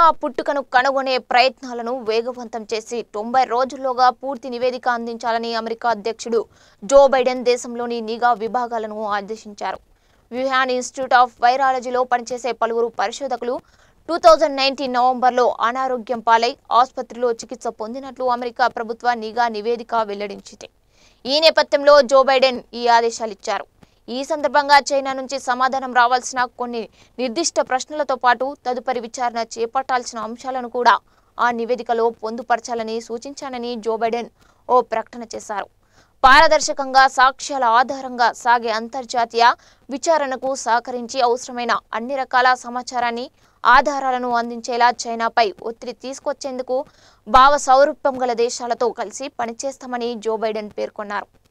పుట్టుకను కనుగొనే ప్రయత్నాలను వేగవంతం చేసి తొంభై రోజుల్లోగా పూర్తి నివేదిక అందించాలని అమెరికా అధ్యక్షుడు జో బైడెన్ దేశంలోని నిఘా విభాగాలను ఆదేశించారు వ్యూహాన్ ఇన్స్టిట్యూట్ ఆఫ్ వైరాలజీలో పనిచేసే పలువురు పరిశోధకులు టూ థౌజండ్ నైన్టీన్ నవంబర్లో అనారోగ్యం పాలై ఆసుపత్రిలో చికిత్స పొందినట్లు అమెరికా ప్రభుత్వ నిఘా నివేదిక వెల్లడించింది ఈ నేపథ్యంలో జో బైడెన్ ఈ ఆదేశాలిచ్చారు ఈ సందర్భంగా చైనా నుంచి సమాధానం రావాల్సిన కొన్ని నిర్దిష్ట ప్రశ్నలతో పాటు తదుపరి విచారణ చేపట్టాల్సిన అంశాలను కూడా ఆ నివేదికలో పొందుపరచాలని సూచించానని జో బైడెన్ ఓ ప్రకటన చేశారు పారదర్శకంగా సాక్ష్యాల ఆధారంగా సాగే అంతర్జాతీయ విచారణకు సహకరించి అవసరమైన అన్ని రకాల సమాచారాన్ని ఆధారాలను అందించేలా చైనాపై ఒత్తిడి తీసుకొచ్చేందుకు భావ సౌరూప్యం గల దేశాలతో కలిసి పనిచేస్తామని జో బైడెన్ పేర్కొన్నారు